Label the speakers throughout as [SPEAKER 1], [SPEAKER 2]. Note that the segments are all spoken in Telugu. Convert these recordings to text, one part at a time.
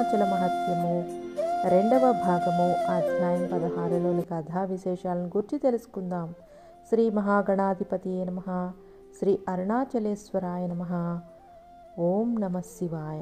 [SPEAKER 1] అరుణాచల మహత్యము రెండవ భాగము అధ్యాయం పదహారులోని కథా విశేషాలను గురించి తెలుసుకుందాం శ్రీ మహాగణాధిపతి నమ శ్రీ అరుణాచలేశ్వరాయ నమ ఓం నమ శివాయ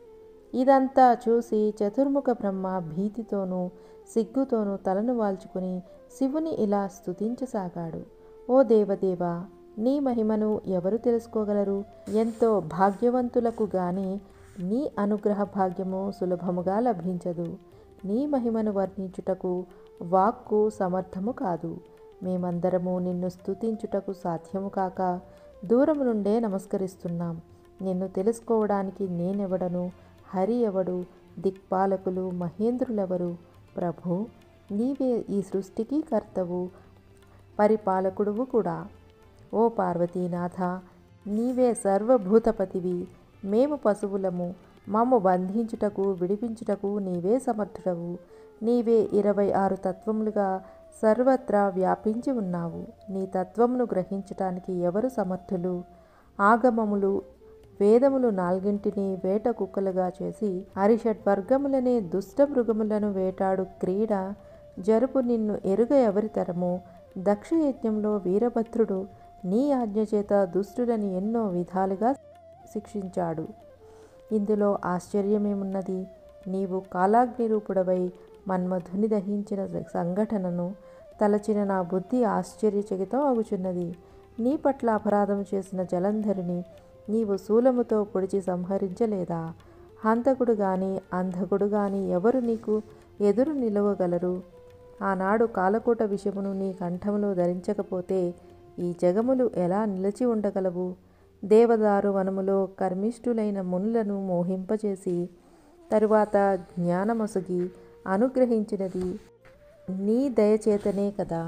[SPEAKER 1] ఇదంతా చూసి చతుర్ముఖ బ్రహ్మ భీతితోనూ సిగ్గుతోనూ తలను వాల్చుకుని శివుని ఇలా స్తుతించసాగాడు ఓ దేవదేవా నీ మహిమను ఎవరు తెలుసుకోగలరు ఎంతో భాగ్యవంతులకు గాని నీ అనుగ్రహ భాగ్యము సులభముగా లభించదు నీ మహిమను వర్ణించుటకు వాక్కు సమర్థము కాదు మేమందరము నిన్ను స్తుతించుటకు సాధ్యము కాక దూరము నుండే నమస్కరిస్తున్నాం నిన్ను తెలుసుకోవడానికి నేనెవడను హరి ఎవడు దిక్పాలకులు మహేంద్రులెవరు ప్రభు నీవే ఈ సృష్టికి కర్తవు పరిపాలకుడువు కూడా ఓ పార్వతీనాథ నీవే సర్వభూతపతివి మేము పశువులము మమ్ము బంధించుటకు విడిపించుటకు నీవే సమర్థుడవు నీవే ఇరవై ఆరు తత్వములుగా సర్వత్రా వ్యాపించి ఉన్నావు నీ తత్వమును గ్రహించటానికి ఎవరు సమర్థులు ఆగమములు వేదములు నాలుగింటిని వేట కుక్కలుగా చేసి హరిషడ్ వర్గములనే దుష్ట మృగములను వేటాడు క్రీడ జరుపు నిన్ను ఎరుగ ఎవరి తరము దక్షయజ్ఞంలో వీరభద్రుడు నీ ఆజ్ఞ చేత దుష్టులని ఎన్నో విధాలుగా శిక్షించాడు ఇందులో ఆశ్చర్యమేమున్నది నీవు కాలాగ్ని రూపుడవై మన్మధుని దహించిన సంఘటనను తలచిన నా బుద్ధి ఆశ్చర్యచకితం అగుచున్నది నీ పట్ల అపరాధం చేసిన జలంధరుని నీవు శూలముతో పొడిచి సంహరించలేదా హంతకుడు గాని అంధకుడు గాని ఎవరు నీకు ఎదురు నిలవగలరు ఆనాడు కాలకూట విషమును నీ కంఠములో ధరించకపోతే ఈ జగములు ఎలా నిలిచి ఉండగలవు దేవదారు వనములో కర్మిష్ఠులైన మునులను మోహింపచేసి తరువాత జ్ఞానమొసగి అనుగ్రహించినది నీ దయచేతనే కదా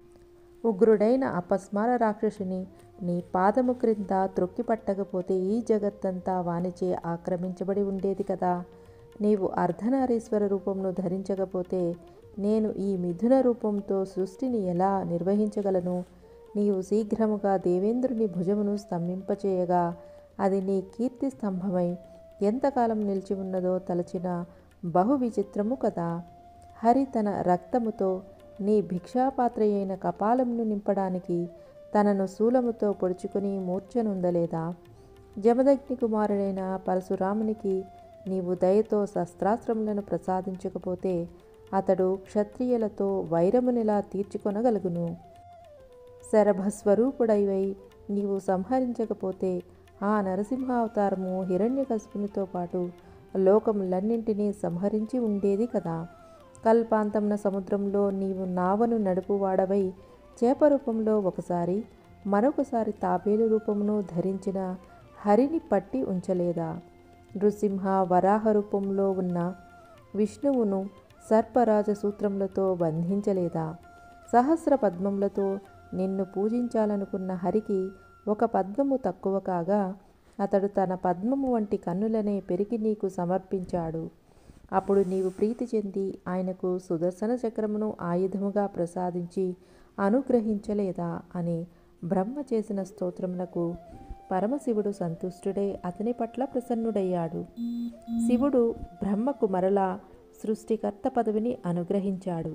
[SPEAKER 1] ఉగ్రుడైన అపస్మార రాక్షసుని నీ పాదము క్రింద త్రొక్కి పట్టకపోతే ఈ జగత్తంతా వానిచే ఆక్రమించబడి ఉండేది కదా నీవు అర్ధనారీశ్వర రూపంను ధరించకపోతే నేను ఈ మిథున రూపంతో సృష్టిని ఎలా నిర్వహించగలను నీవు శీఘ్రముగా దేవేంద్రుని భుజమును స్తంభింపచేయగా అది నీ కీర్తి స్తంభమై ఎంతకాలం నిలిచి ఉన్నదో తలచిన బహు విచిత్రము కదా హరి తన రక్తముతో నీ భిక్షాపాత్ర అయిన కపాలంను నింపడానికి తనను శూలముతో పొడుచుకుని మూర్ఛనుందలేదా జమదగ్ని కుమారుడైన పరశురామునికి నీవు దయతో శస్త్రాస్త్రములను ప్రసాదించకపోతే అతడు క్షత్రియులతో వైరమునిలా తీర్చుకొనగలుగును శరభస్వరూపుడైవై నీవు సంహరించకపోతే ఆ నరసింహావతారము హిరణ్యకశిపునితో పాటు లోకములన్నింటినీ సంహరించి ఉండేది కదా కల్పాంతమున సముద్రంలో నీవు నావను నడుపువాడవై చేప రూపంలో ఒకసారి మరొకసారి తాబేలు రూపమును ధరించిన హరిని పట్టి ఉంచలేదా నృసింహ వరాహ రూపంలో ఉన్న విష్ణువును సర్పరాజ సూత్రములతో బంధించలేదా సహస్ర పద్మములతో నిన్ను పూజించాలనుకున్న హరికి ఒక పద్మము తక్కువ కాగా అతడు తన పద్మము వంటి కన్నులనే పెరిగి నీకు సమర్పించాడు అప్పుడు నీవు ప్రీతి చెంది ఆయనకు సుదర్శన చక్రమును ఆయుధముగా ప్రసాదించి అనుగ్రహించలేదా అని బ్రహ్మ చేసిన స్తోత్రమునకు పరమశివుడు సంతుష్టుడై అతని పట్ల ప్రసన్నుడయ్యాడు శివుడు బ్రహ్మకు మరలా సృష్టికర్త పదవిని అనుగ్రహించాడు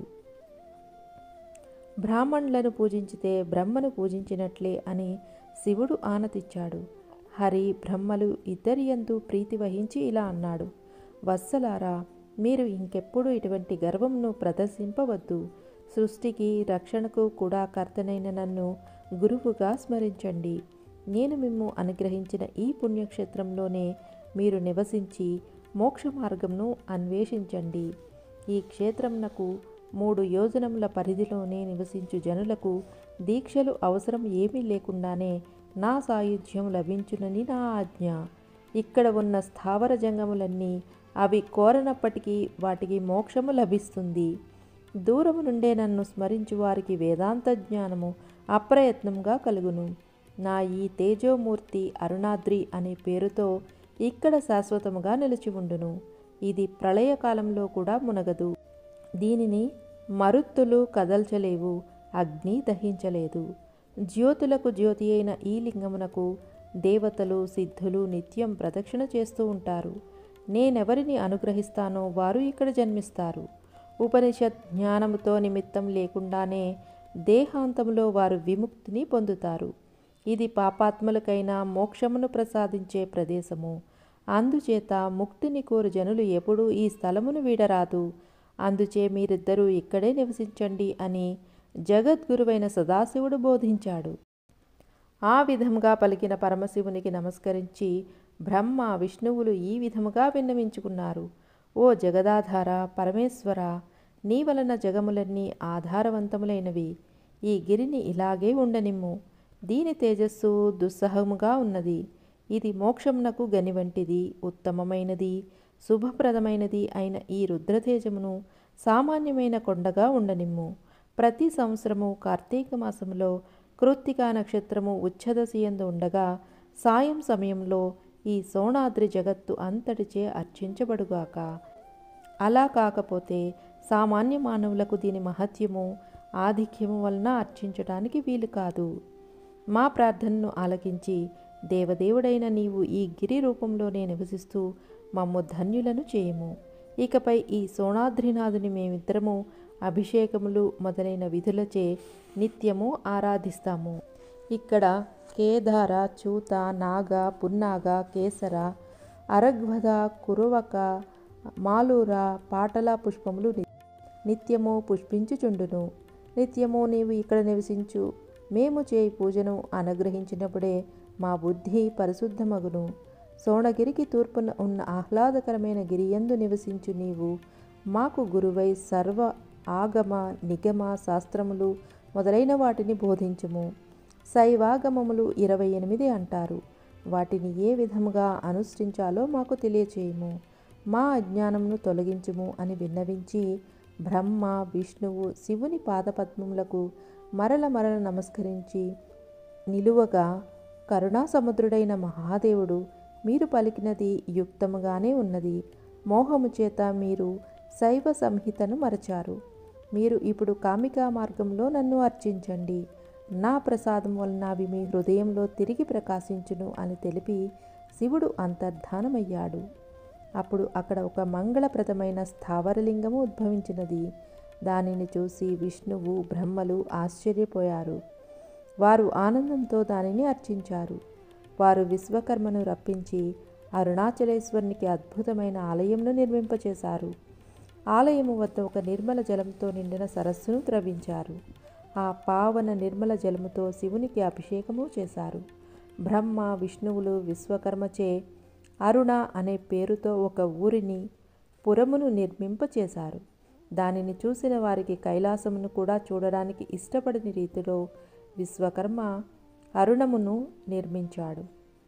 [SPEAKER 1] బ్రాహ్మణులను పూజించితే బ్రహ్మను పూజించినట్లే అని శివుడు ఆనతిచ్చాడు హరి బ్రహ్మలు ఇద్దరి యందు ప్రీతి వహించి ఇలా అన్నాడు వత్సలారా మీరు ఇంకెప్పుడు ఇటువంటి గర్వంను ప్రదర్శింపవద్దు సృష్టికి రక్షణకు కూడా కర్తనైన నన్ను గురువుగా స్మరించండి నేను మిమ్ము అనుగ్రహించిన ఈ పుణ్యక్షేత్రంలోనే మీరు నివసించి మోక్ష మార్గంను అన్వేషించండి ఈ క్షేత్రంనకు మూడు యోజనముల పరిధిలోనే నివసించు జనులకు దీక్షలు అవసరం ఏమీ లేకుండానే నా సాయుధ్యం లభించునని నా ఆజ్ఞ ఇక్కడ ఉన్న స్థావర జంగములన్నీ అవి కోరనప్పటికీ వాటికి మోక్షము లభిస్తుంది దూరము నుండే నన్ను స్మరించు వారికి వేదాంత జ్ఞానము అప్రయత్నంగా కలుగును నా ఈ తేజోమూర్తి అరుణాద్రి అనే పేరుతో ఇక్కడ శాశ్వతముగా నిలిచి ఉండును ఇది ప్రళయకాలంలో కూడా మునగదు దీనిని మరుత్తులు కదల్చలేవు అగ్ని దహించలేదు జ్యోతులకు జ్యోతి అయిన ఈ లింగమునకు దేవతలు సిద్ధులు నిత్యం ప్రదక్షిణ చేస్తూ ఉంటారు నేనెవరిని అనుగ్రహిస్తానో వారు ఇక్కడ జన్మిస్తారు ఉపనిషత్ జ్ఞానముతో నిమిత్తం లేకుండానే దేహాంతంలో వారు విముక్తిని పొందుతారు ఇది పాపాత్ములకైనా మోక్షమును ప్రసాదించే ప్రదేశము అందుచేత ముక్తిని కోరు జనులు ఎప్పుడూ ఈ స్థలమును వీడరాదు అందుచే మీరిద్దరూ ఇక్కడే నివసించండి అని జగద్గురువైన సదాశివుడు బోధించాడు ఆ విధముగా పలికిన పరమశివునికి నమస్కరించి బ్రహ్మ విష్ణువులు ఈ విధముగా విన్నవించుకున్నారు ఓ జగదాధార పరమేశ్వర నీ వలన జగములన్నీ ఆధారవంతములైనవి ఈ గిరిని ఇలాగే ఉండనిమ్ము దీని తేజస్సు దుస్సహముగా ఉన్నది ఇది మోక్షమునకు గని వంటిది ఉత్తమమైనది శుభప్రదమైనది అయిన ఈ రుద్రతేజమును సామాన్యమైన కొండగా ఉండనిమ్ము ప్రతి సంవత్సరము కార్తీక మాసములో కృత్తికా నక్షత్రము ఉచ్ఛదశియందు ఉండగా సాయం సమయంలో ఈ సోణాద్రి జగత్తు అంతటిచే అర్చించబడుగాక అలా కాకపోతే సామాన్య మానవులకు దీని మహత్యము ఆధిక్యము వలన అర్చించటానికి వీలు కాదు మా ప్రార్థనను ఆలకించి దేవదేవుడైన నీవు ఈ గిరి రూపంలోనే నివసిస్తూ మమ్ము ధన్యులను చేయము ఇకపై ఈ సోణాద్రినాథుని మేమిద్దరము అభిషేకములు మొదలైన విధులచే నిత్యము ఆరాధిస్తాము ఇక్కడ కేదార చూత నాగ పున్నాగ కేసర అరగ్వద కురువక మాలూర పాటల పుష్పములు ని- నిత్యము పుష్పించుచుండును నిత్యము నీవు ఇక్కడ నివసించు మేము చేయి పూజను అనుగ్రహించినప్పుడే మా బుద్ధి పరిశుద్ధమగును సోణగిరికి తూర్పున ఉన్న ఆహ్లాదకరమైన గిరియందు నివసించు నీవు మాకు గురువై సర్వ ఆగమ నిగమ శాస్త్రములు మొదలైన వాటిని బోధించుము శైవాగమములు ఇరవై ఎనిమిది అంటారు వాటిని ఏ విధముగా అనుసరించాలో మాకు తెలియచేయము మా అజ్ఞానమును తొలగించుము అని విన్నవించి బ్రహ్మ విష్ణువు శివుని పాదపద్మములకు మరల మరల నమస్కరించి నిలువగా కరుణాసముద్రుడైన మహాదేవుడు మీరు పలికినది యుక్తముగానే ఉన్నది మోహము చేత మీరు శైవ సంహితను మరచారు మీరు ఇప్పుడు కామికా మార్గంలో నన్ను అర్చించండి నా ప్రసాదం వలన అవి మీ హృదయంలో తిరిగి ప్రకాశించును అని తెలిపి శివుడు అంతర్ధానమయ్యాడు అప్పుడు అక్కడ ఒక మంగళప్రదమైన స్థావరలింగము ఉద్భవించినది దానిని చూసి విష్ణువు బ్రహ్మలు ఆశ్చర్యపోయారు వారు ఆనందంతో దానిని అర్చించారు వారు విశ్వకర్మను రప్పించి అరుణాచలేశ్వరునికి అద్భుతమైన ఆలయంను నిర్మింపచేశారు ఆలయము వద్ద ఒక నిర్మల జలంతో నిండిన సరస్సును త్రవించారు ఆ పావన నిర్మల జలముతో శివునికి అభిషేకము చేశారు బ్రహ్మ విష్ణువులు విశ్వకర్మచే అరుణ అనే పేరుతో ఒక ఊరిని పురమును నిర్మింపచేశారు దానిని చూసిన వారికి కైలాసమును కూడా చూడడానికి ఇష్టపడని రీతిలో విశ్వకర్మ అరుణమును నిర్మించాడు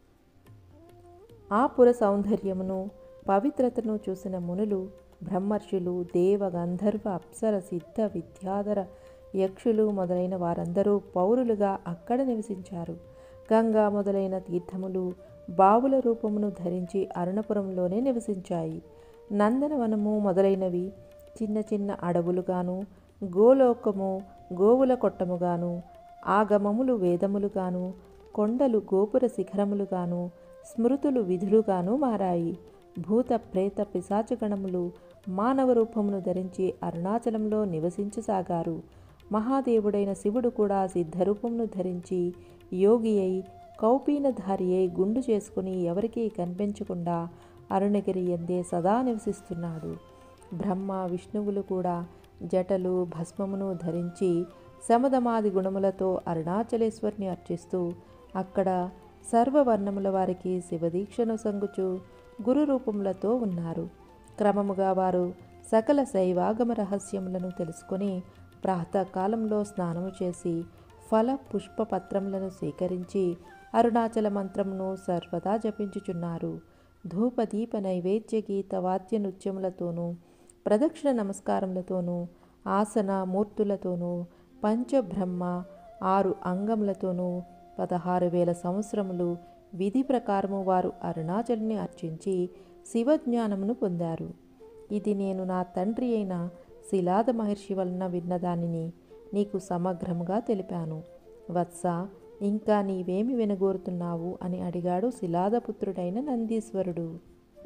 [SPEAKER 1] ఆ పుర సౌందర్యమును పవిత్రతను చూసిన మునులు బ్రహ్మర్షులు దేవ గంధర్వ అప్సర సిద్ధ విద్యాధర యక్షులు మొదలైన వారందరూ పౌరులుగా అక్కడ నివసించారు గంగా మొదలైన తీర్థములు బావుల రూపమును ధరించి అరుణపురంలోనే నివసించాయి నందనవనము మొదలైనవి చిన్న చిన్న అడవులుగాను గోలోకము గోవుల కొట్టముగాను ఆగమములు వేదములుగాను కొండలు గోపుర శిఖరములుగాను స్మృతులు విధులుగాను మారాయి భూత ప్రేత పిశాచగణములు మానవ రూపమును ధరించి అరుణాచలంలో నివసించసాగారు మహాదేవుడైన శివుడు కూడా సిద్ధరూపమును ధరించి యోగి అయి కౌపీనధారి అయి గుండు చేసుకుని ఎవరికీ కనిపించకుండా అరుణగిరి ఎందే సదా నివసిస్తున్నాడు బ్రహ్మ విష్ణువులు కూడా జటలు భస్మమును ధరించి శమదమాది గుణములతో అరుణాచలేశ్వరిని అర్చిస్తూ అక్కడ సర్వవర్ణముల వారికి శివదీక్షను సంగుచు గురు రూపములతో ఉన్నారు క్రమముగా వారు సకల శైవాగమ రహస్యములను తెలుసుకొని ప్రాతకాలంలో స్నానము చేసి ఫల పుష్ప పత్రములను స్వీకరించి అరుణాచల మంత్రమును సర్వదా జపించుచున్నారు ధూపదీప నైవేద్య గీత వాద్య నృత్యములతోనూ ప్రదక్షిణ నమస్కారములతోనూ ఆసన మూర్తులతోనూ పంచబ్రహ్మ ఆరు అంగములతోనూ పదహారు వేల సంవత్సరములు విధి ప్రకారము వారు అరుణాచలుని అర్చించి శివజ్ఞానమును పొందారు ఇది నేను నా తండ్రి అయిన శిలాద మహర్షి వలన విన్నదానిని నీకు సమగ్రముగా తెలిపాను వత్స ఇంకా నీవేమి వినగోరుతున్నావు అని అడిగాడు శిలాదపుత్రుడైన నందీశ్వరుడు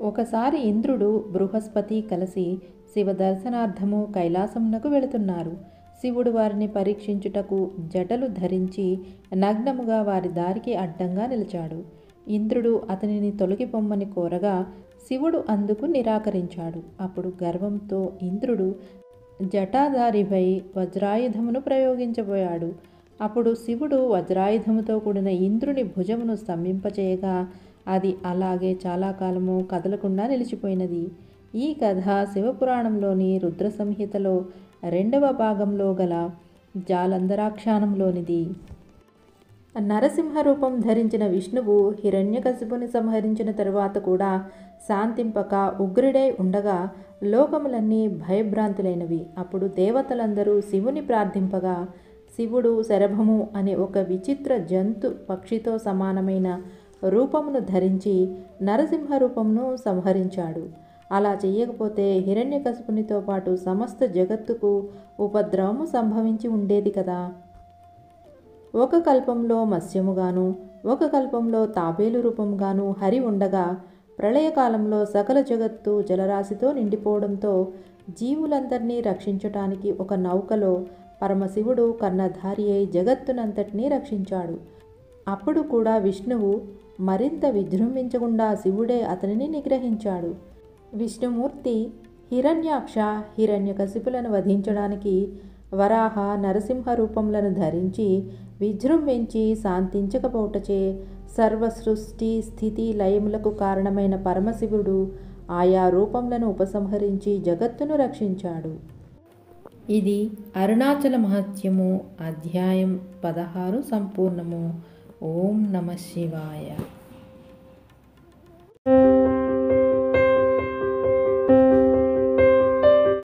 [SPEAKER 1] ఒకసారి ఇంద్రుడు బృహస్పతి కలిసి శివ దర్శనార్థము కైలాసమునకు వెళుతున్నారు శివుడు వారిని పరీక్షించుటకు జటలు ధరించి నగ్నముగా వారి దారికి అడ్డంగా నిలిచాడు ఇంద్రుడు అతనిని తొలగిపొమ్మని కోరగా శివుడు అందుకు నిరాకరించాడు అప్పుడు గర్వంతో ఇంద్రుడు జటాధారిపై వజ్రాయుధమును ప్రయోగించబోయాడు అప్పుడు శివుడు వజ్రాయుధముతో కూడిన ఇంద్రుని భుజమును స్తంభింపచేయగా అది అలాగే చాలా కాలము కదలకుండా నిలిచిపోయినది ఈ కథ శివపురాణంలోని రుద్ర సంహితలో రెండవ భాగంలో గల జాలంధరాఖ్యానంలోనిది నరసింహ రూపం ధరించిన విష్ణువు హిరణ్యకశిపుని సంహరించిన తరువాత కూడా శాంతింపక ఉగ్రుడై ఉండగా లోకములన్నీ భయభ్రాంతులైనవి అప్పుడు దేవతలందరూ శివుని ప్రార్థింపగా శివుడు శరభము అనే ఒక విచిత్ర జంతు పక్షితో సమానమైన రూపమును ధరించి నరసింహ రూపమును సంహరించాడు అలా చేయకపోతే హిరణ్యకశిపునితో పాటు సమస్త జగత్తుకు ఉపద్రవము సంభవించి ఉండేది కదా ఒక కల్పంలో మత్స్యముగాను ఒక కల్పంలో తాబేలు రూపంగాను హరి ఉండగా ప్రళయకాలంలో సకల జగత్తు జలరాశితో నిండిపోవడంతో జీవులందరినీ రక్షించటానికి ఒక నౌకలో పరమశివుడు కన్నధారి అయి జగత్తునంతటినీ రక్షించాడు అప్పుడు కూడా విష్ణువు మరింత విజృంభించకుండా శివుడే అతనిని నిగ్రహించాడు విష్ణుమూర్తి హిరణ్యాక్ష హిరణ్యకశిపులను వధించడానికి వరాహ నరసింహ రూపములను ధరించి విజృంభించి శాంతించకపోవటచే సర్వ సృష్టి స్థితి లయములకు కారణమైన పరమశివుడు ఆయా రూపములను ఉపసంహరించి జగత్తును రక్షించాడు ఇది అరుణాచల మహత్యము అధ్యాయం పదహారు సంపూర్ణము ఓం నమ శివాయ